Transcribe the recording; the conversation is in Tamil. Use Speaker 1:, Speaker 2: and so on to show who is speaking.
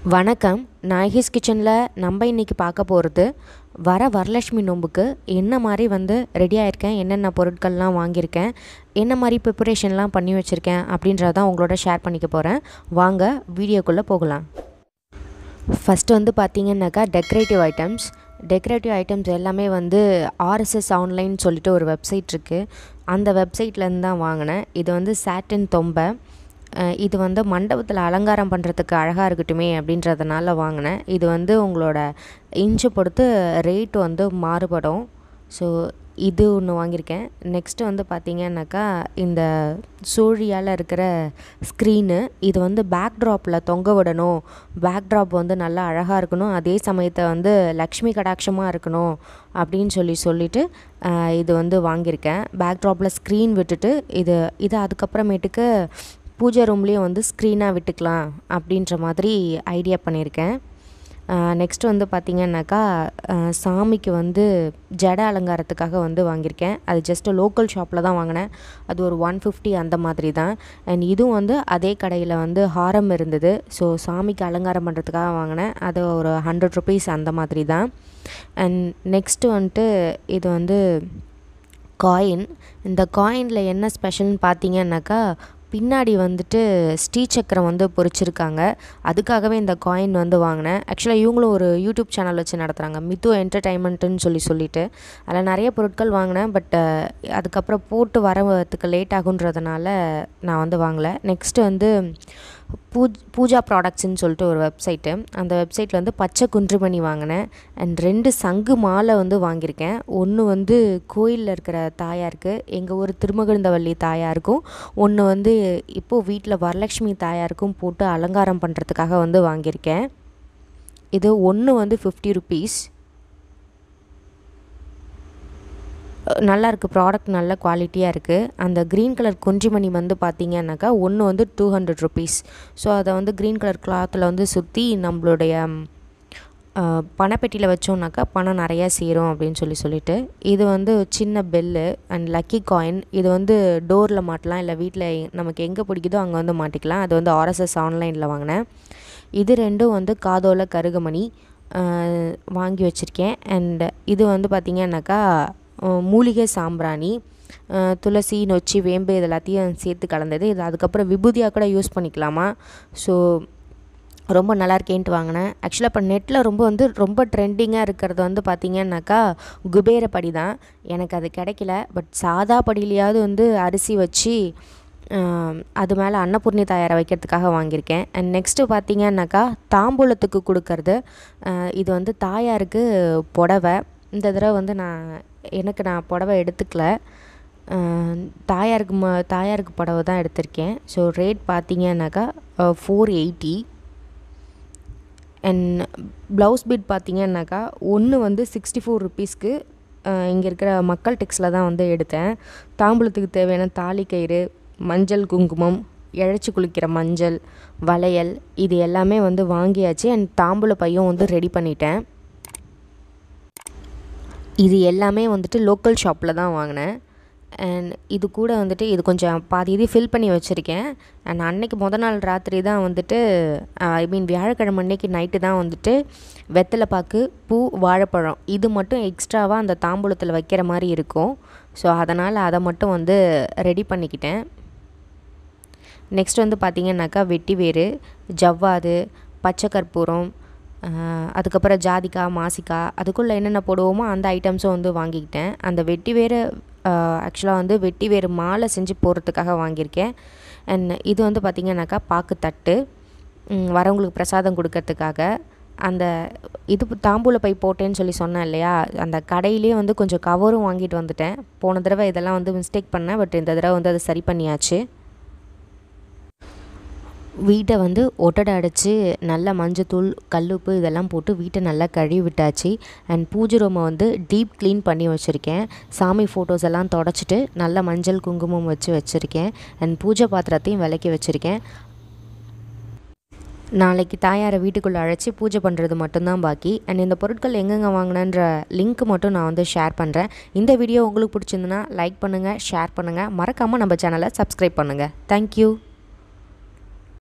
Speaker 1: வணக்கம் நாயகிஸ் கிச்சனில் நம்ம இன்றைக்கி பார்க்க போகிறது வர வரலட்சுமி நோம்புக்கு என்ன மாதிரி வந்து ரெடி ஆயிருக்கேன் என்னென்ன பொருட்கள்லாம் வாங்கியிருக்கேன் என்ன மாதிரி ப்ரிப்பரேஷன்லாம் பண்ணி வச்சுருக்கேன் அப்படின்றதான் உங்களோட ஷேர் பண்ணிக்க போகிறேன் வாங்க வீடியோக்குள்ளே போகலாம் ஃபஸ்ட்டு வந்து பார்த்தீங்கன்னாக்கா டெக்கரேட்டிவ் ஐட்டம்ஸ் டெக்கரேட்டிவ் ஐட்டம்ஸ் எல்லாமே வந்து ஆர்எஸ்எஸ் ஆன்லைன் சொல்லிட்டு ஒரு வெப்சைட் இருக்குது அந்த வெப்சைட்லேருந்து தான் வாங்கினேன் இது வந்து சாட்டின் தொம்பை அஹ் இது வந்து மண்டபத்தில் அலங்காரம் பண்ணுறதுக்கு அழகாக இருக்கட்டுமே அப்படின்றதுனால வாங்கினேன் இது வந்து உங்களோட இன்ச்சு பொறுத்து ரேட் வந்து மாறுபடும் ஸோ இது ஒன்று வாங்கியிருக்கேன் நெக்ஸ்ட்டு வந்து பார்த்தீங்கன்னாக்கா இந்த சூழியால் இருக்கிற ஸ்க்ரீனு இது வந்து பேக் ட்ராப்பில் தொங்க விடணும் பேக் ட்ராப் வந்து நல்லா அழகாக இருக்கணும் அதே சமயத்தை வந்து லக்ஷ்மி கடாட்சமாக இருக்கணும் அப்படின்னு சொல்லி சொல்லிட்டு அஹ், இது வந்து வாங்கியிருக்கேன் பேக் ட்ராப்பில் ஸ்க்ரீன் விட்டுட்டு இது இது அதுக்கப்புறமேட்டுக்கு பூஜை ரூம்லேயும் வந்து ஸ்க்ரீனாக விட்டுக்கலாம் அப்படின்ற மாதிரி ஐடியா பண்ணியிருக்கேன் நெக்ஸ்ட் வந்து பார்த்திங்கன்னாக்கா அஹ், சாமிக்கு வந்து ஜட அலங்காரத்துக்காக வந்து வாங்கியிருக்கேன் அது ஜஸ்ட்டு லோக்கல் ஷாப்பில் தான் வாங்கினேன் அது ஒரு ஒன் ஃபிஃப்டி அந்த மாதிரி தான் அண்ட் இதுவும் வந்து அதே கடையில் வந்து ஹாரம் இருந்தது ஸோ சாமிக்கு அலங்காரம் பண்ணுறதுக்காக வாங்கினேன் அது ஒரு ஹண்ட்ரட் ருபீஸ் அந்த மாதிரி தான் அண்ட் நெக்ஸ்ட்டு வந்துட்டு இது வந்து காயின் இந்த காயினில் என்ன ஸ்பெஷல்னு பார்த்தீங்கன்னாக்கா பின்னாடி வந்துட்டு ஸ்ரீசக்கரம் வந்து பொறிச்சிருக்காங்க அதுக்காகவே இந்த காயின் வந்து வாங்கினேன் ஆக்சுவலாக இவங்களும் ஒரு யூடியூப் சேனல் வச்சு நடத்துகிறாங்க மித்து என்டர்டைன்மெண்ட்டுன்னு சொல்லி சொல்லிட்டு அதில் நிறைய பொருட்கள் வாங்கினேன் பட் அதுக்கப்புறம் போட்டு வரதுக்கு லேட் ஆகுன்றதுனால நான் வந்து வாங்கலை நெக்ஸ்ட்டு வந்து பூஜ் பூஜா ப்ராடக்ட்ஸ்னு சொல்லிட்டு ஒரு வெப்சைட்டு அந்த வெப்சைட்டில் வந்து பச்சை குன்றுமணி வாங்கினேன் அண்ட் ரெண்டு சங்கு மாலை வந்து வாங்கியிருக்கேன் ஒன்று வந்து கோயிலில் இருக்கிற தாயாருக்கு எங்கள் ஊர் திருமகிழ்ந்தவள்ளி தாயாருக்கும் ஒன்று வந்து இப்போது வீட்டில் வரலட்சுமி தாயாருக்கும் போட்டு அலங்காரம் பண்ணுறதுக்காக வந்து வாங்கியிருக்கேன் இது ஒன்று வந்து ஃபிஃப்டி ருபீஸ் நல்லா இருக்குது ப்ராடக்ட் நல்ல குவாலிட்டியாக இருக்குது அந்த க்ரீன் கலர் குஞ்சுமணி வந்து பார்த்தீங்கன்னாக்கா ஒன்று வந்து டூ ஹண்ட்ரட் ருபீஸ் ஸோ அதை வந்து க்ரீன் கலர் கிளாத்தில் வந்து சுற்றி நம்மளுடைய அஹ், பணப்பெட்டியில் வச்சோம்னாக்கா பணம் நிறையா சேரும் அப்படின்னு சொல்லி சொல்லிட்டு இது வந்து ஒரு சின்ன பெல்லு அண்ட் லக்கி காயின் இது வந்து டோரில் மாட்டலாம் இல்லை வீட்டில் நமக்கு எங்கே பிடிக்குதோ அங்கே வந்து மாட்டிக்கலாம் அது வந்து ஆர்எஸ்எஸ் ஆன்லைனில் வாங்கினேன் இது ரெண்டும் வந்து காதோல கருகமணி அஹ், வாங்கி வச்சுருக்கேன் அண்ட் இது வந்து பார்த்திங்கன்னாக்கா அஹ், மூலிகை சாம்பிராணி அஹ், துளசி நொச்சி வேம்பு இது எல்லாத்தையும் சேர்த்து கலந்தது இது அதுக்கப்புறம் விபூதியாக கூட யூஸ் பண்ணிக்கலாமா ஸோ ரொம்ப நல்லா இருக்கேன்ட்டு வாங்கினேன் ஆக்சுவலாக இப்போ நெட்டில் ரொம்ப வந்து ரொம்ப ட்ரெண்டிங்காக இருக்கிறது வந்து பார்த்திங்கன்னாக்கா குபேர படி தான் எனக்கு அது கிடைக்கல பட் சாதா படியிலையாவது வந்து அரிசி வச்சு ஆம், அது மேலே அன்னபூர்ணி தாயாரை வைக்கிறதுக்காக வாங்கியிருக்கேன் அண்ட் நெக்ஸ்ட்டு பார்த்தீங்கன்னாக்கா தாம்பூலத்துக்கு கொடுக்கறது அஹ், இது வந்து தாயாருக்கு புடவை இந்த தடவை வந்து நான் எனக்கு நான் புடவை எடுத்துக்கல அஹ், தாயாருக்கு ம தாயாருக்கு புடவை தான் எடுத்திருக்கேன் ஸோ ரேட் பார்த்தீங்கன்னாக்கா ஃபோர் எயிட்டி அண்ட் ப்ளவுஸ் பீட் பார்த்தீங்கன்னாக்கா ஒன்று வந்து சிக்ஸ்டி ஃபோர் ருபீஸ்க்கு இங்கே இருக்கிற மக்கள் டெக்ஸில் தான் வந்து எடுத்தேன் தாம்பூலத்துக்கு தேவையான தாலி கயிறு மஞ்சள் குங்குமம் இழைச்சி குளிக்கிற மஞ்சள் வளையல் இது எல்லாமே வந்து வாங்கியாச்சு அண்ட் தாம்பூல பையும் வந்து ரெடி பண்ணிட்டேன் இது எல்லாமே வந்துட்டு லோக்கல் ஷாப்பில் தான் வாங்கினேன் அண்ட் இது கூட வந்துட்டு இது கொஞ்சம் பாதி இது ஃபில் பண்ணி வச்சுருக்கேன் அண்ட் அன்னைக்கு முத நாள் ராத்திரி தான் வந்துட்டு ஐ மீன் வியாழக்கிழமை அன்னைக்கு நைட்டு தான் வந்துட்டு வெத்தலை பாக்கு பூ வாழைப்பழம் இது மட்டும் எக்ஸ்ட்ராவாக அந்த தாம்பூலத்தில் வைக்கிற மாதிரி இருக்கும் ஸோ அதனால் அதை மட்டும் வந்து ரெடி பண்ணிக்கிட்டேன் நெக்ஸ்ட் வந்து பார்த்திங்கனாக்கா வெட்டி வேறு ஜவ்வாது பச்சை கற்பூரம் ஆஹ், அதுக்கப்புறம் ஜாதிக்காய் மாசிக்காய் அதுக்குள்ளே என்னென்ன போடுவோமோ அந்த ஐட்டம்ஸும் வந்து வாங்கிக்கிட்டேன் அந்த வெட்டி வேறு ஆக்சுவலாக வந்து வெட்டி வேறு மாலை செஞ்சு போடுறதுக்காக வாங்கியிருக்கேன் அண்ட் இது வந்து பார்த்திங்கனாக்கா பாக்கு தட்டு ம், வரவங்களுக்கு பிரசாதம் கொடுக்கறதுக்காக அந்த இது தாம்பூல பை போட்டேன்னு சொல்லி சொன்னேன் இல்லையா அந்த கடையிலே வந்து கொஞ்சம் கவரும் வாங்கிட்டு வந்துட்டேன் போன தடவை இதெல்லாம் வந்து மிஸ்டேக் பண்ணேன் பட் இந்த தடவை வந்து அதை சரி பண்ணியாச்சு வீட்டை வந்து ஒட்டடை அடைச்சி நல்லா மஞ்சத்தூள் கல்லுப்பு இதெல்லாம் போட்டு வீட்டை நல்லா கழுவி விட்டாச்சு அண்ட் பூஜை ரூமை வந்து டீப் க்ளீன் பண்ணி வச்சுருக்கேன் சாமி ஃபோட்டோஸ் எல்லாம் தொடச்சிட்டு நல்லா மஞ்சள் குங்குமம் வச்சு வச்சுருக்கேன் அண்ட் பூஜை பாத்திரத்தையும் விளக்கி வச்சுருக்கேன் நாளைக்கு தாயாரை வீட்டுக்குள்ளே அழைச்சி பூஜை பண்ணுறது மட்டும்தான் பாக்கி அண்ட் இந்த பொருட்கள் எங்கெங்கே வாங்கினன்ற லிங்க் மட்டும் நான் வந்து ஷேர் பண்ணுறேன் இந்த வீடியோ உங்களுக்கு பிடிச்சிருந்துன்னா லைக் பண்ணுங்கள் ஷேர் பண்ணுங்கள் மறக்காமல் நம்ம சேனலை சப்ஸ்கிரைப் பண்ணுங்கள் தேங்க்யூ